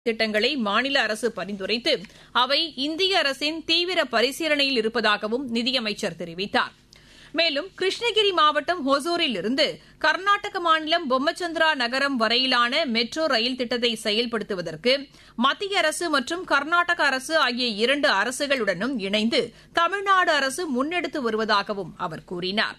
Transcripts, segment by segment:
திட்டங்களை மாநில அரசு பரிந்துரைத்து அவை இந்திய அரசின் தீவிர பரிசீலனையில் இருப்பதாகவும் நிதியமைச்சர் தெரிவித்தார் மேலும் கிருஷ்ணகிரி மாவட்டம் ஹொசூரில் இருந்து கர்நாடக மாநிலம் பொம்மச்சந்திரா நகரம் வரையிலான மெட்ரோ ரயில் திட்டத்தை செயல்படுத்துவதற்கு மத்திய அரசு மற்றும் கர்நாடக அரசு ஆகிய இரண்டு அரசுகளுடனும் இணைந்து தமிழ்நாடு அரசு முன்னெடுத்து வருவதாகவும் அவர் கூறினார்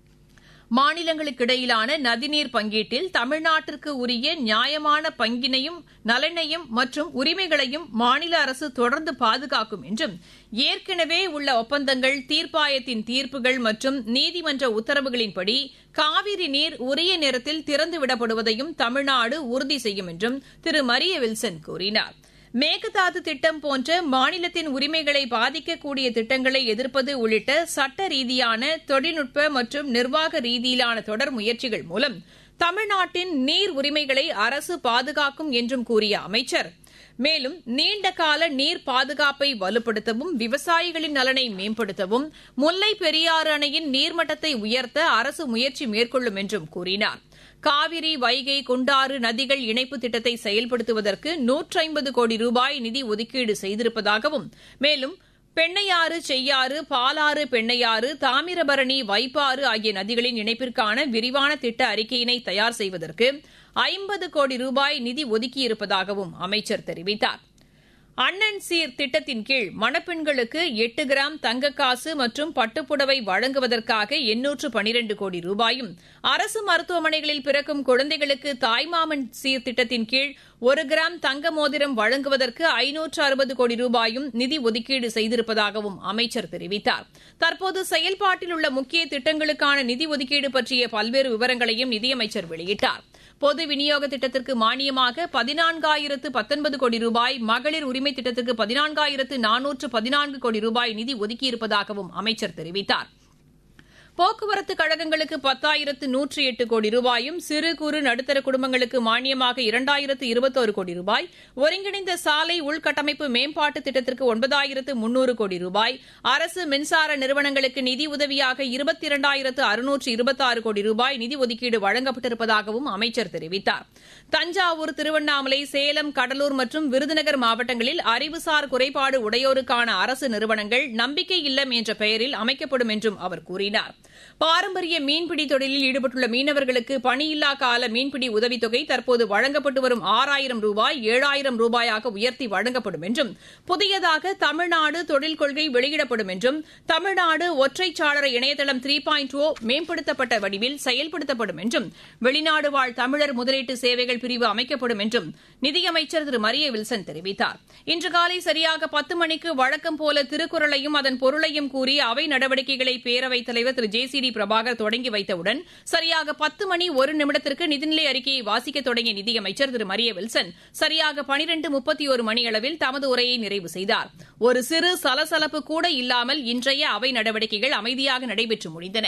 மாநிலங்களுக்கிடையிலான நதிநீர் பங்கீட்டில் தமிழ்நாட்டிற்கு உரிய நியாயமான பங்கினையும் நலனையும் மற்றும் உரிமைகளையும் மாநில அரசு தொடர்ந்து பாதுகாக்கும் என்றும் ஏற்கனவே உள்ள ஒப்பந்தங்கள் தீர்ப்பாயத்தின் தீர்ப்புகள் மற்றும் நீதிமன்ற உத்தரவுகளின்படி காவிரி நீர் உரிய நேரத்தில் திறந்துவிடப்படுவதையும் தமிழ்நாடு உறுதி செய்யும் என்றும் திரு மரிய வில்சன் கூறினார் மேகதாது திட்டம் போன்ற மாநிலத்தின் உரிமைகளை பாதிக்கக்கூடிய திட்டங்களை எதிர்ப்பது உள்ளிட்ட சட்ட ரீதியான தொழில்நுட்ப மற்றும் நிர்வாக ரீதியிலான தொடர் முயற்சிகள் மூலம் தமிழ்நாட்டின் நீர் உரிமைகளை அரசு பாதுகாக்கும் என்றும் கூறிய அமைச்சர் மேலும் நீண்டகால நீர் பாதுகாப்பை வலுப்படுத்தவும் விவசாயிகளின் நலனை மேம்படுத்தவும் முல்லை பெரியாறு அணையின் நீர்மட்டத்தை உயர்த்த அரசு முயற்சி மேற்கொள்ளும் என்றும் கூறினார் காவிரி வைகை குண்டாறு நதிகள் இணைப்பு திட்டத்தை செயல்படுத்துவதற்கு நூற்றி ஐம்பது கோடி ரூபாய் நிதி ஒதுக்கீடு செய்திருப்பதாகவும் மேலும் பெண்ணையாறு செய்யாறு பாலாறு பெண்ணையாறு தாமிரபரணி வைப்பாறு ஆகிய நதிகளின் இணைப்பிற்கான விரிவான திட்ட அறிக்கையினை தயார் செய்வதற்கு ஐம்பது கோடி ரூபாய் நிதி ஒதுக்கியிருப்பதாகவும் அமைச்சர் தெரிவித்தார் அண்ணன் சீர் திட்டத்தின் கீழ் மணப்பெண்களுக்கு எட்டு கிராம் தங்கக்காசு மற்றும் பட்டுப்புடவை வழங்குவதற்காக எண்ணூற்று பனிரண்டு கோடி ரூபாயும் அரசு மருத்துவமனைகளில் பிறக்கும் குழந்தைகளுக்கு தாய்மாமன் சீர் திட்டத்தின் கீழ் ஒரு கிராம் தங்க மோதிரம் வழங்குவதற்கு ஐநூற்று அறுபது கோடி ரூபாயும் நிதி ஒதுக்கீடு செய்திருப்பதாகவும் அமைச்சர் தெரிவித்தார் தற்போது செயல்பாட்டில் உள்ள முக்கிய திட்டங்களுக்கான நிதி ஒதுக்கீடு பற்றிய பல்வேறு விவரங்களையும் நிதியமைச்சர் வெளியிட்டார் பொது விநியோக திட்டத்திற்கு மானியமாக பதினான்காயிரத்து பத்தொன்பது கோடி ரூபாய் மகளிர் உரிமை திட்டத்திற்கு பதினான்காயிரத்து நானூற்று பதினான்கு கோடி ரூபாய் நிதி ஒதுக்கியிருப்பதாகவும் அமைச்சர் தெரிவித்தார் போக்குவரத்து கழகங்களுக்கு பத்தாயிரத்து நூற்றி எட்டு கோடி ரூபாயும் சிறு குறு நடுத்தர குடும்பங்களுக்கு மானியமாக இரண்டாயிரத்து இருபத்தோரு கோடி ரூபாய் ஒருங்கிணைந்த சாலை உள்கட்டமைப்பு மேம்பாட்டு திட்டத்திற்கு ஒன்பதாயிரத்து முன்னூறு கோடி ரூபாய் அரசு மின்சார நிறுவனங்களுக்கு நிதி உதவியாக இருபத்தி இரண்டாயிரத்து அறுநூற்று இருபத்தாறு கோடி ரூபாய் நிதி ஒதுக்கீடு வழங்கப்பட்டிருப்பதாகவும் அமைச்சர் தெரிவித்தார் தஞ்சாவூர் திருவண்ணாமலை சேலம் கடலூர் மற்றும் விருதுநகர் மாவட்டங்களில் அறிவுசார் குறைபாடு உடையோருக்கான அரசு நிறுவனங்கள் நம்பிக்கை இல்லம் என்ற பெயரில் அமைக்கப்படும் என்றும் அவர் கூறினார் பாரம்பரிய மீன்பிடி தொழிலில் ஈடுபட்டுள்ள மீனவர்களுக்கு பணியில்லா கால மீன்பிடி உதவித்தொகை தற்போது வழங்கப்பட்டு வரும் ஆறாயிரம் ரூபாய் ஏழாயிரம் ரூபாயாக உயர்த்தி வழங்கப்படும் என்றும் புதியதாக தமிழ்நாடு தொழில் கொள்கை வெளியிடப்படும் என்றும் தமிழ்நாடு ஒற்றைச்சாளர இணையதளம் த்ரீ பாயிண்ட் ஓ மேம்படுத்தப்பட்ட வடிவில் செயல்படுத்தப்படும் என்றும் வெளிநாடு வாழ் தமிழர் முதலீட்டு சேவைகள் பிரிவு அமைக்கப்படும் என்றும் நிதியமைச்சர் திரு மரிய வில்சன் தெரிவித்தார் இன்று காலை சரியாக பத்து மணிக்கு வழக்கம் போல திருக்குறளையும் அதன் பொருளையும் கூறி அவை நடவடிக்கைகளை பேரவைத் தலைவர் திரு ஜே சி டி பிரபாகர் தொடங்கி வைத்தவுடன் சரியாக பத்து மணி ஒரு நிமிடத்திற்கு நிதிநிலை அறிக்கையை வாசிக்க தொடங்கிய நிதியமைச்சர் திரு மரிய வில்சன் சரியாக பனிரண்டு முப்பத்தி ஒரு மணியளவில் தமது உரையை நிறைவு செய்தார் ஒரு சிறு சலசலப்பு கூட இல்லாமல் இன்றைய அவை நடவடிக்கைகள் அமைதியாக நடைபெற்று முடிந்தன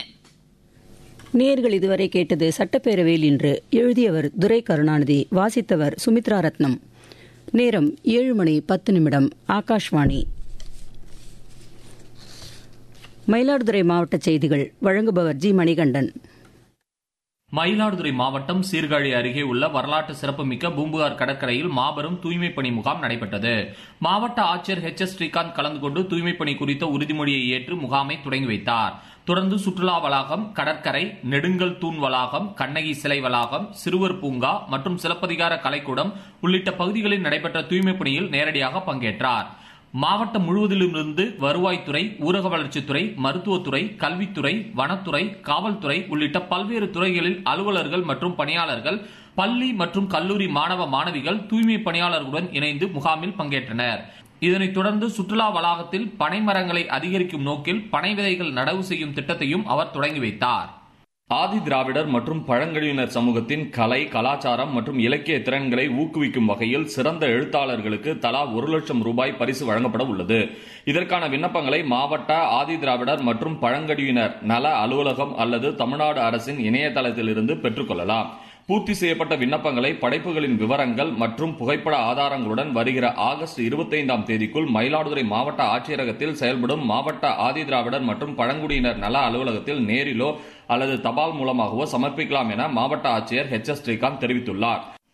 நேர்கள் இதுவரை கேட்டது சட்டப்பேரவையில் இன்று எழுதியவர் துரை கருணாநிதி வாசித்தவர் சுமித்ரா ரத்னம் நேரம் ஏழு மணி பத்து நிமிடம் ஆகாஷ்வாணி மயிலாடுதுறை மாவட்ட செய்திகள் வழங்குபவர் ஜி மணிகண்டன் மயிலாடுதுறை மாவட்டம் சீர்காழி அருகே உள்ள வரலாற்று சிறப்புமிக்க பூம்புகார் கடற்கரையில் மாபெரும் தூய்மைப் பணி முகாம் நடைபெற்றது மாவட்ட ஆட்சியர் ஹெச் எஸ் ஸ்ரீகாந்த் கலந்து கொண்டு தூய்மைப் பணி குறித்த உறுதிமொழியை ஏற்று முகாமை தொடங்கி வைத்தார் தொடர்ந்து சுற்றுலா வளாகம் கடற்கரை நெடுங்கல் தூண் வளாகம் கண்ணகி சிலை வளாகம் சிறுவர் பூங்கா மற்றும் சிலப்பதிகார கலைக்கூடம் உள்ளிட்ட பகுதிகளில் நடைபெற்ற தூய்மைப் பணியில் நேரடியாக பங்கேற்றார் மாவட்டம் முழுவதிலுமிருந்து வருவாய்த்துறை ஊரக வளர்ச்சித்துறை மருத்துவத்துறை கல்வித்துறை வனத்துறை காவல்துறை உள்ளிட்ட பல்வேறு துறைகளில் அலுவலர்கள் மற்றும் பணியாளர்கள் பள்ளி மற்றும் கல்லூரி மாணவ மாணவிகள் தூய்மை பணியாளர்களுடன் இணைந்து முகாமில் பங்கேற்றனர் இதனைத் தொடர்ந்து சுற்றுலா வளாகத்தில் பனை மரங்களை அதிகரிக்கும் நோக்கில் பனை விதைகள் நடவு செய்யும் திட்டத்தையும் அவர் தொடங்கி வைத்தார் ஆதி திராவிடர் மற்றும் பழங்குடியினர் சமூகத்தின் கலை கலாச்சாரம் மற்றும் இலக்கிய திறன்களை ஊக்குவிக்கும் வகையில் சிறந்த எழுத்தாளர்களுக்கு தலா ஒரு லட்சம் ரூபாய் பரிசு வழங்கப்பட உள்ளது இதற்கான விண்ணப்பங்களை மாவட்ட ஆதி திராவிடர் மற்றும் பழங்குடியினர் நல அலுவலகம் அல்லது தமிழ்நாடு அரசின் இணையதளத்திலிருந்து பெற்றுக்கொள்ளலாம் பூர்த்தி செய்யப்பட்ட விண்ணப்பங்களை படைப்புகளின் விவரங்கள் மற்றும் புகைப்பட ஆதாரங்களுடன் வருகிற ஆகஸ்ட் இருபத்தைந்தாம் தேதிக்குள் மயிலாடுதுறை மாவட்ட ஆட்சியரகத்தில் செயல்படும் மாவட்ட ஆதி திராவிடர் மற்றும் பழங்குடியினர் நல அலுவலகத்தில் நேரிலோ அல்லது தபால் மூலமாகவோ சமர்ப்பிக்கலாம் என மாவட்ட ஆட்சியர் ஹெச் எஸ் ஸ்ரீகாந்த் தெரிவித்துள்ளார்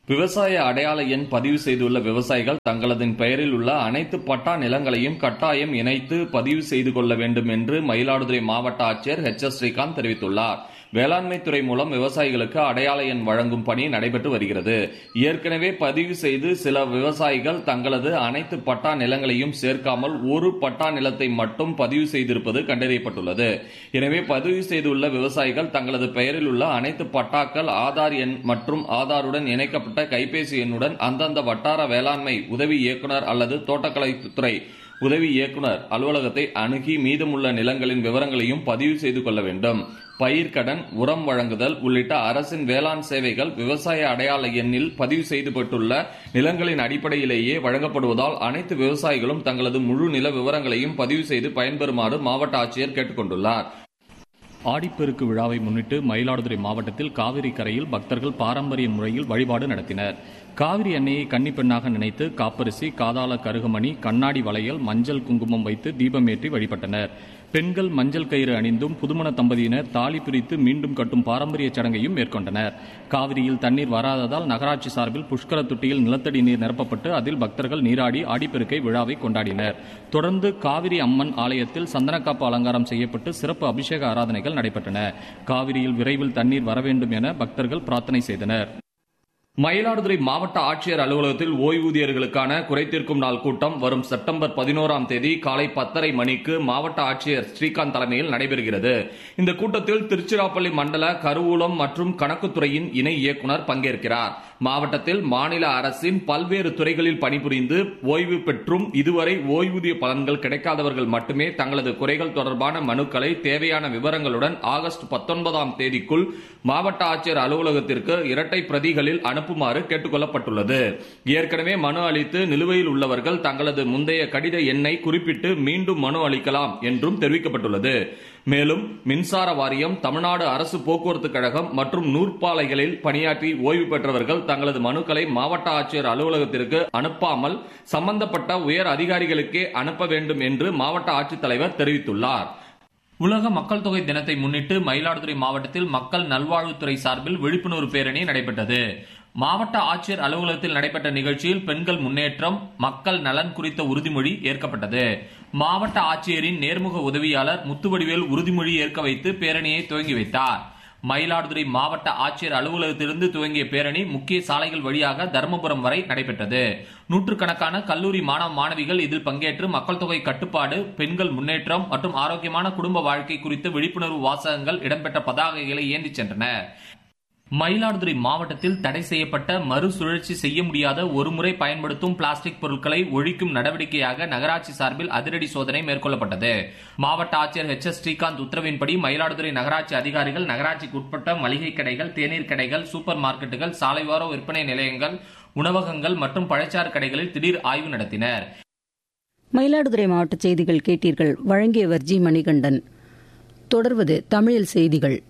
விவசாய அடையாள எண் பதிவு செய்துள்ள விவசாயிகள் தங்களது பெயரில் உள்ள அனைத்து பட்டா நிலங்களையும் கட்டாயம் இணைத்து பதிவு செய்து கொள்ள வேண்டும் என்று மயிலாடுதுறை மாவட்ட ஆட்சியர் ஹெச் எஸ் ஸ்ரீகாந்த் தெரிவித்துள்ளார் வேளாண்மை துறை மூலம் விவசாயிகளுக்கு அடையாள எண் வழங்கும் பணி நடைபெற்று வருகிறது ஏற்கனவே பதிவு செய்து சில விவசாயிகள் தங்களது அனைத்து பட்டா நிலங்களையும் சேர்க்காமல் ஒரு பட்டா நிலத்தை மட்டும் பதிவு செய்திருப்பது கண்டறியப்பட்டுள்ளது எனவே பதிவு செய்துள்ள விவசாயிகள் தங்களது பெயரில் உள்ள அனைத்து பட்டாக்கள் ஆதார் எண் மற்றும் ஆதாருடன் இணைக்கப்பட்ட கைபேசி எண்ணுடன் அந்தந்த வட்டார வேளாண்மை உதவி இயக்குநர் அல்லது தோட்டக்கலைத்துறை உதவி இயக்குநர் அலுவலகத்தை அணுகி மீதமுள்ள நிலங்களின் விவரங்களையும் பதிவு செய்து கொள்ள வேண்டும் பயிர்க்கடன் உரம் வழங்குதல் உள்ளிட்ட அரசின் வேளாண் சேவைகள் விவசாய அடையாள எண்ணில் பதிவு செய்யப்பட்டுள்ள நிலங்களின் அடிப்படையிலேயே வழங்கப்படுவதால் அனைத்து விவசாயிகளும் தங்களது முழு நில விவரங்களையும் பதிவு செய்து பயன்பெறுமாறு மாவட்ட ஆட்சியர் கேட்டுக் கொண்டுள்ளார் ஆடிப்பெருக்கு விழாவை முன்னிட்டு மயிலாடுதுறை மாவட்டத்தில் காவிரி கரையில் பக்தர்கள் பாரம்பரிய முறையில் வழிபாடு நடத்தினர் காவிரி எண்ணெயை கன்னிப்பெண்ணாக நினைத்து காப்பரிசி காதாள கருகமணி கண்ணாடி வளையல் மஞ்சள் குங்குமம் வைத்து தீபமேற்றி வழிபட்டனர் பெண்கள் மஞ்சள் கயிறு அணிந்தும் புதுமண தம்பதியினர் தாலி பிரித்து மீண்டும் கட்டும் பாரம்பரிய சடங்கையும் மேற்கொண்டனர் காவிரியில் தண்ணீர் வராததால் நகராட்சி சார்பில் புஷ்கர தொட்டியில் நிலத்தடி நீர் நிரப்பப்பட்டு அதில் பக்தர்கள் நீராடி ஆடிப்பெருக்கை விழாவை கொண்டாடினர் தொடர்ந்து காவிரி அம்மன் ஆலயத்தில் சந்தனக்காப்பு அலங்காரம் செய்யப்பட்டு சிறப்பு அபிஷேக ஆராதனைகள் நடைபெற்றன காவிரியில் விரைவில் தண்ணீர் வர வேண்டும் என பக்தர்கள் பிரார்த்தனை செய்தனர் மயிலாடுதுறை மாவட்ட ஆட்சியர் அலுவலகத்தில் ஓய்வூதியர்களுக்கான குறைதீர்க்கும் நாள் கூட்டம் வரும் செப்டம்பர் பதினோராம் தேதி காலை பத்தரை மணிக்கு மாவட்ட ஆட்சியர் ஸ்ரீகாந்த் தலைமையில் நடைபெறுகிறது இந்த கூட்டத்தில் திருச்சிராப்பள்ளி மண்டல கருவூலம் மற்றும் கணக்குத்துறையின் இணை இயக்குநர் பங்கேற்கிறார் மாவட்டத்தில் மாநில அரசின் பல்வேறு துறைகளில் பணிபுரிந்து ஓய்வு பெற்றும் இதுவரை ஓய்வூதிய பலன்கள் கிடைக்காதவர்கள் மட்டுமே தங்களது குறைகள் தொடர்பான மனுக்களை தேவையான விவரங்களுடன் ஆகஸ்ட் பத்தொன்பதாம் தேதிக்குள் மாவட்ட ஆட்சியர் அலுவலகத்திற்கு இரட்டை பிரதிகளில் அனுப்புமாறு கேட்டுக் கொள்ளப்பட்டுள்ளது ஏற்கனவே மனு அளித்து நிலுவையில் உள்ளவர்கள் தங்களது முந்தைய கடித எண்ணை குறிப்பிட்டு மீண்டும் மனு அளிக்கலாம் என்றும் தெரிவிக்கப்பட்டுள்ளது மேலும் மின்சார வாரியம் தமிழ்நாடு அரசு போக்குவரத்து கழகம் மற்றும் நூற்பாலைகளில் பணியாற்றி ஓய்வு பெற்றவர்கள் தங்களது மனுக்களை மாவட்ட ஆட்சியர் அலுவலகத்திற்கு அனுப்பாமல் சம்பந்தப்பட்ட உயர் அதிகாரிகளுக்கே அனுப்ப வேண்டும் என்று மாவட்ட ஆட்சித்தலைவர் தெரிவித்துள்ளார் உலக மக்கள் தொகை தினத்தை முன்னிட்டு மயிலாடுதுறை மாவட்டத்தில் மக்கள் நல்வாழ்வுத்துறை சார்பில் விழிப்புணர்வு பேரணி நடைபெற்றது மாவட்ட ஆட்சியர் அலுவலகத்தில் நடைபெற்ற நிகழ்ச்சியில் பெண்கள் முன்னேற்றம் மக்கள் நலன் குறித்த உறுதிமொழி ஏற்கப்பட்டது மாவட்ட ஆட்சியரின் நேர்முக உதவியாளர் முத்துவடிவேல் உறுதிமொழி ஏற்க வைத்து பேரணியை துவங்கி வைத்தார் மயிலாடுதுறை மாவட்ட ஆட்சியர் அலுவலகத்திலிருந்து துவங்கிய பேரணி முக்கிய சாலைகள் வழியாக தருமபுரம் வரை நடைபெற்றது நூற்றுக்கணக்கான கல்லூரி மாணவ மாணவிகள் இதில் பங்கேற்று மக்கள் தொகை கட்டுப்பாடு பெண்கள் முன்னேற்றம் மற்றும் ஆரோக்கியமான குடும்ப வாழ்க்கை குறித்து விழிப்புணர்வு வாசகங்கள் இடம்பெற்ற பதாகைகளை ஏந்திச் சென்றனர் மயிலாடுதுறை மாவட்டத்தில் தடை செய்யப்பட்ட மறுசுழற்சி செய்ய முடியாத ஒருமுறை பயன்படுத்தும் பிளாஸ்டிக் பொருட்களை ஒழிக்கும் நடவடிக்கையாக நகராட்சி சார்பில் அதிரடி சோதனை மேற்கொள்ளப்பட்டது மாவட்ட ஆட்சியர் எச் எஸ் ஸ்ரீகாந்த் உத்தரவின்படி மயிலாடுதுறை நகராட்சி அதிகாரிகள் நகராட்சிக்கு உட்பட்ட மளிகை கடைகள் தேநீர் கடைகள் சூப்பர் மார்க்கெட்டுகள் சாலையோர விற்பனை நிலையங்கள் உணவகங்கள் மற்றும் பழச்சாறு கடைகளில் திடீர் ஆய்வு நடத்தினர் மயிலாடுதுறை மாவட்ட செய்திகள் கேட்டீர்கள் வழங்கியவர் ஜி மணிகண்டன் தொடர்வது தமிழில் செய்திகள்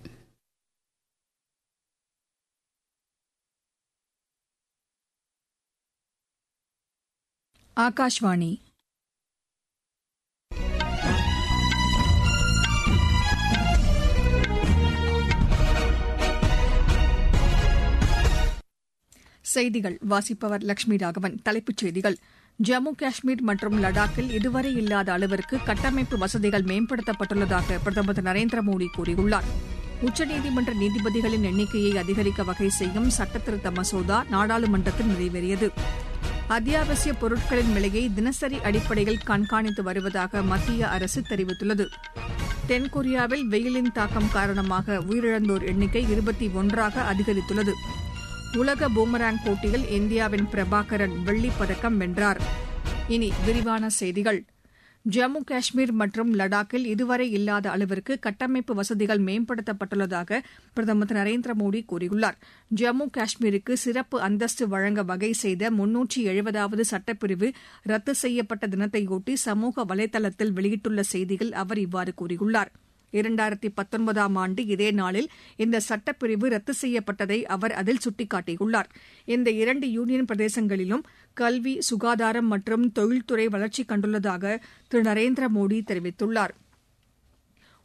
ஆகாஷ்வாணி செய்திகள் வாசிப்பவர் லட்சுமி ராகவன் தலைப்புச் செய்திகள் ஜம்மு காஷ்மீர் மற்றும் லடாக்கில் இதுவரை இல்லாத அளவிற்கு கட்டமைப்பு வசதிகள் மேம்படுத்தப்பட்டுள்ளதாக பிரதமர் திரு நரேந்திர மோடி கூறியுள்ளார் உச்சநீதிமன்ற நீதிபதிகளின் எண்ணிக்கையை அதிகரிக்க வகை செய்யும் சட்டத்திருத்த மசோதா நாடாளுமன்றத்தில் நிறைவேறியது அத்தியாவசிய பொருட்களின் விலையை தினசரி அடிப்படையில் கண்காணித்து வருவதாக மத்திய அரசு தெரிவித்துள்ளது தென்கொரியாவில் வெயிலின் தாக்கம் காரணமாக உயிரிழந்தோர் எண்ணிக்கை இருபத்தி ஒன்றாக அதிகரித்துள்ளது உலக பூமராங் போட்டியில் இந்தியாவின் பிரபாகரன் வெள்ளிப் பதக்கம் வென்றார் இனி விரிவான செய்திகள் ஜம்மு காஷ்மீர் மற்றும் லடாக்கில் இதுவரை இல்லாத அளவிற்கு கட்டமைப்பு வசதிகள் மேம்படுத்தப்பட்டுள்ளதாக பிரதமர் திரு நரேந்திர மோடி கூறியுள்ளார் ஜம்மு காஷ்மீருக்கு சிறப்பு அந்தஸ்து வழங்க வகை செய்த முன்னூற்றி எழுபதாவது சட்டப்பிரிவு ரத்து செய்யப்பட்ட தினத்தையொட்டி சமூக வலைதளத்தில் வெளியிட்டுள்ள செய்தியில் அவர் இவ்வாறு கூறியுள்ளார் இரண்டாயிரத்தி பத்தொன்பதாம் ஆண்டு இதே நாளில் இந்த சட்டப்பிரிவு ரத்து செய்யப்பட்டதை அவர் அதில் சுட்டிக்காட்டியுள்ளார் இந்த இரண்டு யூனியன் பிரதேசங்களிலும் கல்வி சுகாதாரம் மற்றும் தொழில்துறை வளர்ச்சி கண்டுள்ளதாக திரு நரேந்திர மோடி தெரிவித்துள்ளார்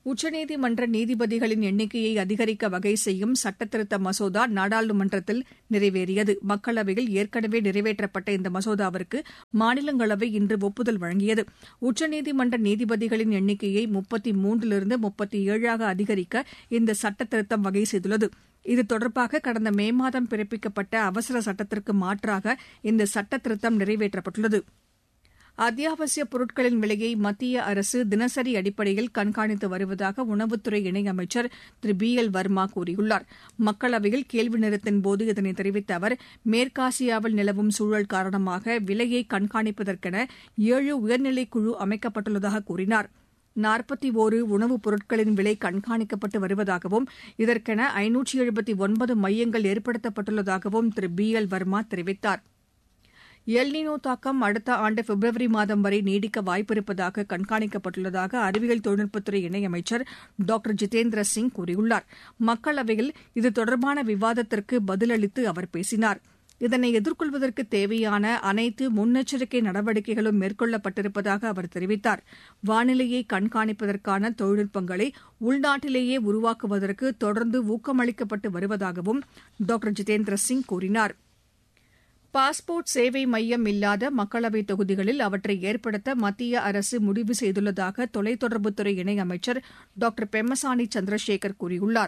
உச்சநீதிமன்ற நீதிபதிகளின் எண்ணிக்கையை அதிகரிக்க வகை செய்யும் சட்டத்திருத்த மசோதா நாடாளுமன்றத்தில் நிறைவேறியது மக்களவையில் ஏற்கனவே நிறைவேற்றப்பட்ட இந்த மசோதாவிற்கு மாநிலங்களவை இன்று ஒப்புதல் வழங்கியது உச்சநீதிமன்ற நீதிபதிகளின் எண்ணிக்கையை முப்பத்தி மூன்றிலிருந்து முப்பத்தி ஏழாக அதிகரிக்க இந்த சட்டத்திருத்தம் வகை செய்துள்ளது இது தொடர்பாக கடந்த மே மாதம் பிறப்பிக்கப்பட்ட அவசர சட்டத்திற்கு மாற்றாக இந்த சட்டத்திருத்தம் நிறைவேற்றப்பட்டுள்ளது அத்தியாவசிய பொருட்களின் விலையை மத்திய அரசு தினசரி அடிப்படையில் கண்காணித்து வருவதாக உணவுத்துறை இணையமைச்சர் திரு பி எல் வர்மா கூறியுள்ளார் மக்களவையில் கேள்வி நேரத்தின்போது இதனை தெரிவித்த அவர் மேற்காசியாவில் நிலவும் சூழல் காரணமாக விலையை கண்காணிப்பதற்கென ஏழு உயர்நிலைக் குழு அமைக்கப்பட்டுள்ளதாக கூறினார் நாற்பத்தி ஓரு உணவுப் பொருட்களின் விலை கண்காணிக்கப்பட்டு வருவதாகவும் இதற்கென ஐநூற்றி எழுபத்தி ஒன்பது மையங்கள் ஏற்படுத்தப்பட்டுள்ளதாகவும் திரு பி எல் வர்மா தெரிவித்தாா் எல்னினோ தாக்கம் அடுத்த ஆண்டு பிப்ரவரி மாதம் வரை நீடிக்க வாய்ப்பிருப்பதாக கண்காணிக்கப்பட்டுள்ளதாக அறிவியல் தொழில்நுட்பத்துறை இணையமைச்சர் டாக்டர் ஜிதேந்திர சிங் கூறியுள்ளார் மக்களவையில் இது தொடர்பான விவாதத்திற்கு பதிலளித்து அவர் பேசினார் இதனை எதிர்கொள்வதற்கு தேவையான அனைத்து முன்னெச்சரிக்கை நடவடிக்கைகளும் மேற்கொள்ளப்பட்டிருப்பதாக அவர் தெரிவித்தார் வானிலையை கண்காணிப்பதற்கான தொழில்நுட்பங்களை உள்நாட்டிலேயே உருவாக்குவதற்கு தொடர்ந்து ஊக்கமளிக்கப்பட்டு வருவதாகவும் டாக்டர் ஜிதேந்திர சிங் கூறினாா் பாஸ்போர்ட் சேவை மையம் இல்லாத மக்களவைத் தொகுதிகளில் அவற்றை ஏற்படுத்த மத்திய அரசு முடிவு செய்துள்ளதாக தொலைத்தொடர்புத்துறை இணையமைச்சர் டாக்டர் பெம்மசானி சந்திரசேகர் கூறியுள்ளார்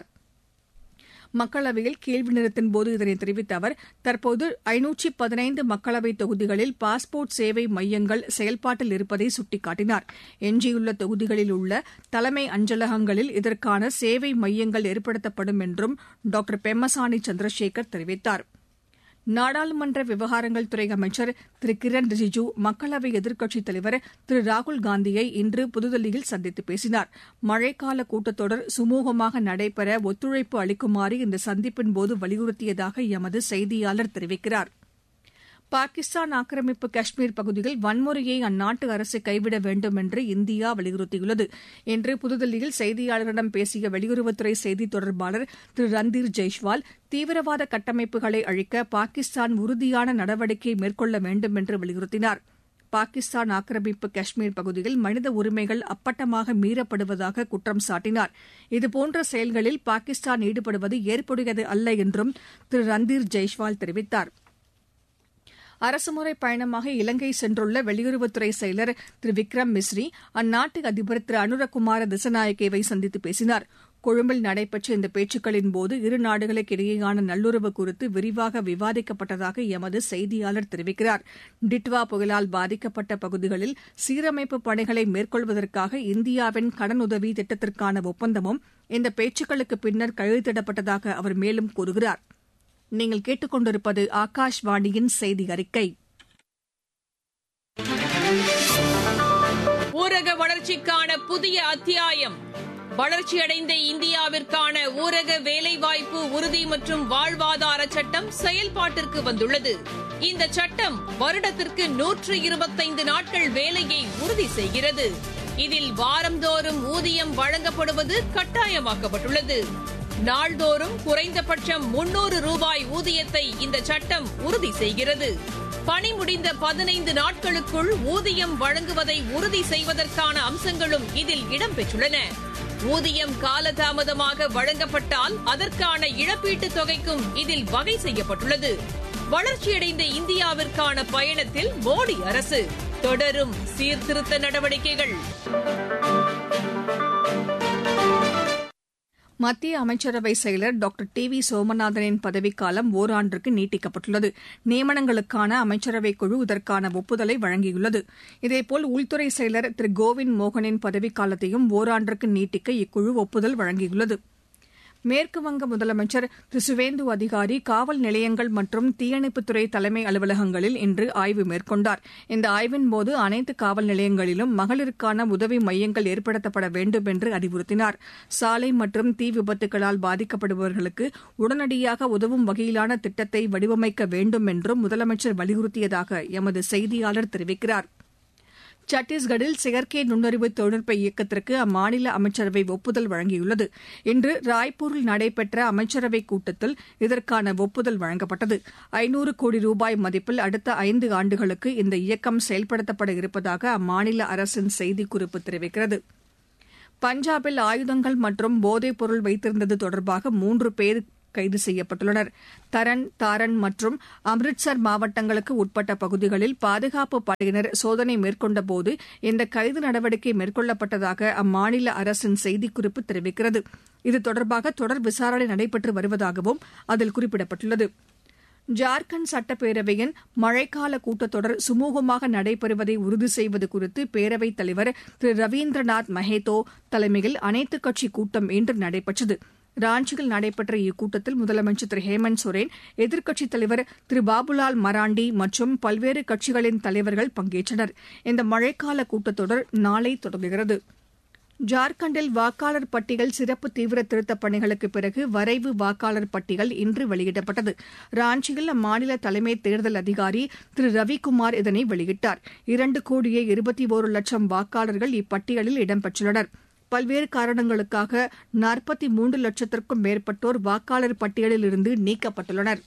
மக்களவையில் கேள்வி நேரத்தின்போது இதனை தெரிவித்த அவர் தற்போது ஐநூற்றி பதினைந்து மக்களவைத் தொகுதிகளில் பாஸ்போர்ட் சேவை மையங்கள் செயல்பாட்டில் இருப்பதை சுட்டிக்காட்டினார் எஞ்சியுள்ள தொகுதிகளில் உள்ள தலைமை அஞ்சலகங்களில் இதற்கான சேவை மையங்கள் ஏற்படுத்தப்படும் என்றும் டாக்டர் பெம்மசானி சந்திரசேகர் தெரிவித்தாா் நாடாளுமன்ற விவகாரங்கள் துறை அமைச்சர் திரு கிரண் ரிஜிஜு மக்களவை எதிர்க்கட்சித் தலைவர் திரு ராகுல் காந்தியை இன்று புதுதில்லியில் சந்தித்து பேசினார் மழைக்கால கூட்டத்தொடர் சுமூகமாக நடைபெற ஒத்துழைப்பு அளிக்குமாறு இந்த சந்திப்பின்போது வலியுறுத்தியதாக எமது செய்தியாளர் தெரிவிக்கிறார் பாகிஸ்தான் ஆக்கிரமிப்பு காஷ்மீர் பகுதியில் வன்முறையை அந்நாட்டு அரசு கைவிட வேண்டும் என்று இந்தியா வலியுறுத்தியுள்ளது இன்று புதுதில்லியில் செய்தியாளர்களிடம் பேசிய வெளியுறவுத்துறை செய்தித் தொடர்பாளர் திரு ரந்தீர் ஜெய்ஷ்வால் தீவிரவாத கட்டமைப்புகளை அழிக்க பாகிஸ்தான் உறுதியான நடவடிக்கை மேற்கொள்ள வேண்டும் என்று வலியுறுத்தினார் பாகிஸ்தான் ஆக்கிரமிப்பு காஷ்மீர் பகுதியில் மனித உரிமைகள் அப்பட்டமாக மீறப்படுவதாக குற்றம் சாட்டினார் இதுபோன்ற செயல்களில் பாகிஸ்தான் ஈடுபடுவது ஏற்புடையது அல்ல என்றும் திரு ரந்தீர் ஜெய்ஷ்வால் தெரிவித்தாா் அரசுமுறை பயணமாக இலங்கை சென்றுள்ள வெளியுறவுத்துறை செயலர் திரு விக்ரம் மிஸ்ரி அந்நாட்டு அதிபர் திரு அனுரகுமார திசநாயக்கேவை சந்தித்து பேசினார் கொழும்பில் நடைபெற்ற இந்த பேச்சுக்களின் போது இரு நாடுகளுக்கு இடையேயான நல்லுறவு குறித்து விரிவாக விவாதிக்கப்பட்டதாக எமது செய்தியாளர் தெரிவிக்கிறார் டிட்வா புயலால் பாதிக்கப்பட்ட பகுதிகளில் சீரமைப்பு பணிகளை மேற்கொள்வதற்காக இந்தியாவின் கடனுதவி திட்டத்திற்கான ஒப்பந்தமும் இந்த பேச்சுக்களுக்கு பின்னர் கையெழுத்திடப்பட்டதாக அவர் மேலும் கூறுகிறார் நீங்கள் கேட்டுக்கொண்டிருப்பது ஆகாஷ்வாணியின் செய்தி அறிக்கை ஊரக வளர்ச்சிக்கான புதிய அத்தியாயம் வளர்ச்சியடைந்த இந்தியாவிற்கான ஊரக வேலைவாய்ப்பு உறுதி மற்றும் வாழ்வாதார சட்டம் செயல்பாட்டிற்கு வந்துள்ளது இந்த சட்டம் வருடத்திற்கு நூற்று இருபத்தைந்து நாட்கள் வேலையை உறுதி செய்கிறது இதில் வாரந்தோறும் ஊதியம் வழங்கப்படுவது கட்டாயமாக்கப்பட்டுள்ளது நாள்தோறும் குறைந்தபட்சம் முன்னூறு ரூபாய் ஊதியத்தை இந்த சட்டம் உறுதி செய்கிறது பணி முடிந்த பதினைந்து நாட்களுக்குள் ஊதியம் வழங்குவதை உறுதி செய்வதற்கான அம்சங்களும் இதில் இடம்பெற்றுள்ளன ஊதியம் காலதாமதமாக வழங்கப்பட்டால் அதற்கான இழப்பீட்டுத் தொகைக்கும் இதில் வகை செய்யப்பட்டுள்ளது வளர்ச்சியடைந்த இந்தியாவிற்கான பயணத்தில் மோடி அரசு தொடரும் சீர்திருத்த நடவடிக்கைகள் மத்திய அமைச்சரவை செயலர் டாக்டர் டி வி சோமநாதனின் பதவிக்காலம் ஓராண்டிற்கு நீட்டிக்கப்பட்டுள்ளது நியமனங்களுக்கான அமைச்சரவை குழு இதற்கான ஒப்புதலை வழங்கியுள்ளது இதேபோல் உள்துறை செயலர் திரு கோவிந்த் மோகனின் பதவிக்காலத்தையும் ஓராண்டிற்கு நீட்டிக்க இக்குழு ஒப்புதல் வழங்கியுள்ளது மேற்குவங்க முதலமைச்சர் திரு சுவேந்து அதிகாரி காவல் நிலையங்கள் மற்றும் தீயணைப்புத்துறை தலைமை அலுவலகங்களில் இன்று ஆய்வு மேற்கொண்டார் இந்த ஆய்வின்போது அனைத்து காவல் நிலையங்களிலும் மகளிருக்கான உதவி மையங்கள் ஏற்படுத்தப்பட வேண்டும் என்று அறிவுறுத்தினார் சாலை மற்றும் தீ விபத்துகளால் பாதிக்கப்படுபவர்களுக்கு உடனடியாக உதவும் வகையிலான திட்டத்தை வடிவமைக்க வேண்டும் என்றும் முதலமைச்சர் வலியுறுத்தியதாக எமது செய்தியாளர் தெரிவிக்கிறார் சத்தீஸ்கரில் செயற்கை நுண்ணறிவு தொழில்நுட்ப இயக்கத்திற்கு அம்மாநில அமைச்சரவை ஒப்புதல் வழங்கியுள்ளது இன்று ராய்ப்பூரில் நடைபெற்ற அமைச்சரவைக் கூட்டத்தில் இதற்கான ஒப்புதல் வழங்கப்பட்டது ஐநூறு கோடி ரூபாய் மதிப்பில் அடுத்த ஐந்து ஆண்டுகளுக்கு இந்த இயக்கம் செயல்படுத்தப்பட இருப்பதாக அம்மாநில அரசின் செய்திக்குறிப்பு தெரிவிக்கிறது பஞ்சாபில் ஆயுதங்கள் மற்றும் போதைப் பொருள் வைத்திருந்தது தொடர்பாக மூன்று பேர் கைது செய்யப்பட்டுள்ளனர் தரன் தாரன் மற்றும் அம்ரிட்சர் மாவட்டங்களுக்கு உட்பட்ட பகுதிகளில் பாதுகாப்பு படையினர் சோதனை மேற்கொண்டபோது இந்த கைது நடவடிக்கை மேற்கொள்ளப்பட்டதாக அம்மாநில அரசின் செய்திக்குறிப்பு தெரிவிக்கிறது இது தொடர்பாக தொடர் விசாரணை நடைபெற்று வருவதாகவும் அதில் குறிப்பிடப்பட்டுள்ளது ஜார்க்கண்ட் சட்டப்பேரவையின் மழைக்கால கூட்டத்தொடர் சுமூகமாக நடைபெறுவதை உறுதி செய்வது குறித்து பேரவைத் தலைவர் திரு ரவீந்திரநாத் மஹேத்தோ தலைமையில் அனைத்துக் கட்சி கூட்டம் இன்று நடைபெற்றது ராஞ்சியில் நடைபெற்ற இக்கூட்டத்தில் முதலமைச்சர் திரு ஹேமந்த் சோரன் எதிர்க்கட்சித் தலைவர் திரு பாபுலால் மராண்டி மற்றும் பல்வேறு கட்சிகளின் தலைவர்கள் பங்கேற்றனர் இந்த மழைக்கால கூட்டத்தொடர் நாளை தொடங்குகிறது ஜார்க்கண்டில் வாக்காளர் பட்டியல் சிறப்பு தீவிர திருத்தப் பணிகளுக்கு பிறகு வரைவு வாக்காளர் பட்டியல் இன்று வெளியிடப்பட்டது ராஞ்சியில் அம்மாநில தலைமை தேர்தல் அதிகாரி திரு ரவிக்குமார் இதனை வெளியிட்டார் இரண்டு கோடியே இருபத்தி ஒரு லட்சம் வாக்காளர்கள் இப்பட்டியலில் இடம்பெற்றுள்ளனர் பல்வேறு காரணங்களுக்காக நாற்பத்தி மூன்று லட்சத்திற்கும் மேற்பட்டோர் வாக்காளர் பட்டியலில் இருந்து நீக்கப்பட்டுள்ளனர்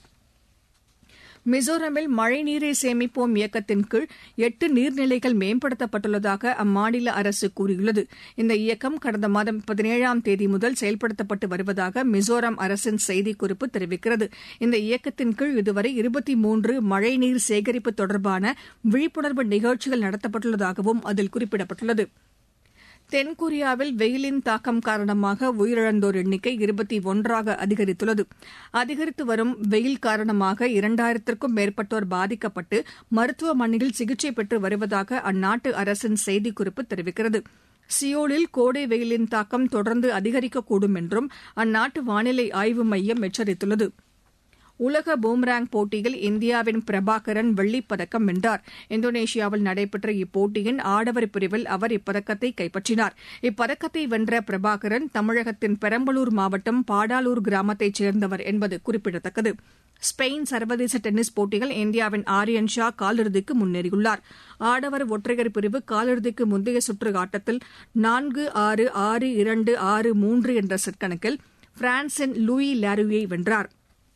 மிசோரமில் மழைநீரை சேமிப்போம் இயக்கத்தின் கீழ் எட்டு நீர்நிலைகள் மேம்படுத்தப்பட்டுள்ளதாக அம்மாநில அரசு கூறியுள்ளது இந்த இயக்கம் கடந்த மாதம் பதினேழாம் தேதி முதல் செயல்படுத்தப்பட்டு வருவதாக மிசோரம் அரசின் செய்திக்குறிப்பு தெரிவிக்கிறது இந்த இயக்கத்தின் கீழ் இதுவரை இருபத்தி மூன்று மழைநீர் சேகரிப்பு தொடர்பான விழிப்புணர்வு நிகழ்ச்சிகள் நடத்தப்பட்டுள்ளதாகவும் அதில் குறிப்பிடப்பட்டுள்ளது தென்கொரியாவில் வெயிலின் தாக்கம் காரணமாக உயிரிழந்தோர் எண்ணிக்கை இருபத்தி ஒன்றாக அதிகரித்துள்ளது அதிகரித்து வரும் வெயில் காரணமாக இரண்டாயிரத்திற்கும் மேற்பட்டோர் பாதிக்கப்பட்டு மருத்துவமனையில் சிகிச்சை பெற்று வருவதாக அந்நாட்டு அரசின் செய்திக்குறிப்பு தெரிவிக்கிறது சியோலில் கோடை வெயிலின் தாக்கம் தொடர்ந்து அதிகரிக்கக்கூடும் என்றும் அந்நாட்டு வானிலை ஆய்வு மையம் எச்சரித்துள்ளது உலக பூம்ராங் போட்டியில் இந்தியாவின் பிரபாகரன் வெள்ளிப் பதக்கம் வென்றார் இந்தோனேஷியாவில் நடைபெற்ற இப்போட்டியின் ஆடவர் பிரிவில் அவர் இப்பதக்கத்தை கைப்பற்றினார் இப்பதக்கத்தை வென்ற பிரபாகரன் தமிழகத்தின் பெரம்பலூர் மாவட்டம் பாடாலூர் கிராமத்தைச் சேர்ந்தவர் என்பது குறிப்பிடத்தக்கது ஸ்பெயின் சர்வதேச டென்னிஸ் போட்டியில் இந்தியாவின் ஆரியன் ஷா காலிறுதிக்கு முன்னேறியுள்ளார் ஆடவர் ஒற்றையர் பிரிவு காலிறுதிக்கு முந்தைய சுற்று ஆட்டத்தில் நான்கு ஆறு ஆறு இரண்டு ஆறு மூன்று என்ற செட் கணக்கில் பிரான்சின் லூயி லாருயை வென்றார்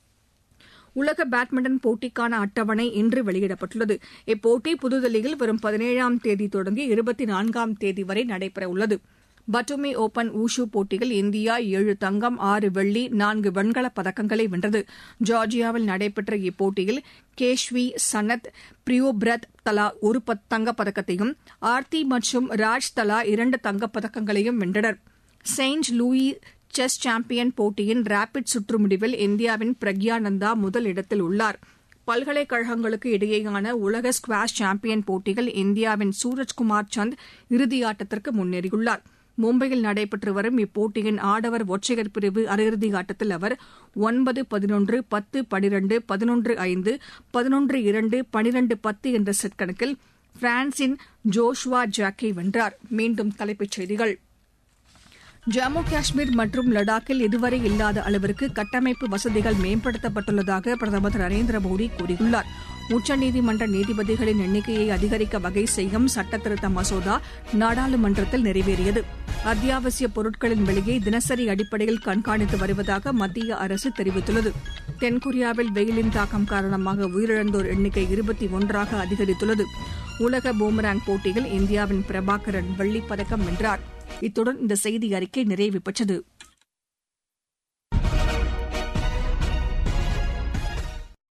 உலக பேட்மிண்டன் போட்டிக்கான அட்டவணை இன்று வெளியிடப்பட்டுள்ளது இப்போட்டி புதுதில்லியில் வரும் பதினேழாம் தேதி தொடங்கி இருபத்தி நான்காம் தேதி வரை நடைபெறவுள்ளது பட்டுமி ஓபன் ஊஷு போட்டியில் இந்தியா ஏழு தங்கம் ஆறு வெள்ளி நான்கு வெண்கலப் பதக்கங்களை வென்றது ஜார்ஜியாவில் நடைபெற்ற இப்போட்டியில் கேஷ்வி சனத் பிரியோபிரத் தலா ஒரு தங்கப் பதக்கத்தையும் ஆர்த்தி மற்றும் ராஜ் தலா இரண்டு தங்கப் பதக்கங்களையும் வென்றனர் செயின்ட் லூயி செஸ் சாம்பியன் போட்டியின் ரேபிட் சுற்று முடிவில் இந்தியாவின் பிரக்யானந்தா முதல் இடத்தில் உள்ளார் பல்கலைக்கழகங்களுக்கு இடையேயான உலக ஸ்குவாஷ் சாம்பியன் போட்டியில் இந்தியாவின் சூரஜ்குமார் சந்த் இறுதியாட்டத்திற்கு முன்னேறியுள்ளார் மும்பையில் நடைபெற்று வரும் இப்போட்டியின் ஆடவர் ஒற்றையர் பிரிவு அரையிறுதி ஆட்டத்தில் அவர் ஒன்பது பதினொன்று பத்து பனிரண்டு பதினொன்று ஐந்து பதினொன்று இரண்டு பனிரண்டு பத்து என்ற செட் கணக்கில் பிரான்சின் ஜோஷ்வா ஜாக்கை வென்றார் மீண்டும் தலைப்புச் செய்திகள் ஜம்மு காஷ்மீர் மற்றும் லடாக்கில் இதுவரை இல்லாத அளவிற்கு கட்டமைப்பு வசதிகள் மேம்படுத்தப்பட்டுள்ளதாக பிரதமர் திரு நரேந்திர மோடி கூறியுள்ளார் உச்சநீதிமன்ற நீதிபதிகளின் எண்ணிக்கையை அதிகரிக்க வகை செய்யும் சட்டத்திருத்த மசோதா நாடாளுமன்றத்தில் நிறைவேறியது அத்தியாவசிய பொருட்களின் விலையை தினசரி அடிப்படையில் கண்காணித்து வருவதாக மத்திய அரசு தெரிவித்துள்ளது தென்கொரியாவில் வெயிலின் தாக்கம் காரணமாக உயிரிழந்தோர் எண்ணிக்கை இருபத்தி ஒன்றாக அதிகரித்துள்ளது உலக பூமராங் போட்டியில் இந்தியாவின் பிரபாகரன் வெள்ளிப் பதக்கம் வென்றார் இத்துடன் இந்த செய்தி அறிக்கை நிறைவு பெற்றது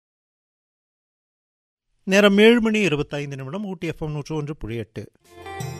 நேரம் ஏழு மணி இருபத்தைந்து நிமிடம் ஊட்டி எஃப்எம் நூற்று ஒன்று புள்ளி எட்டு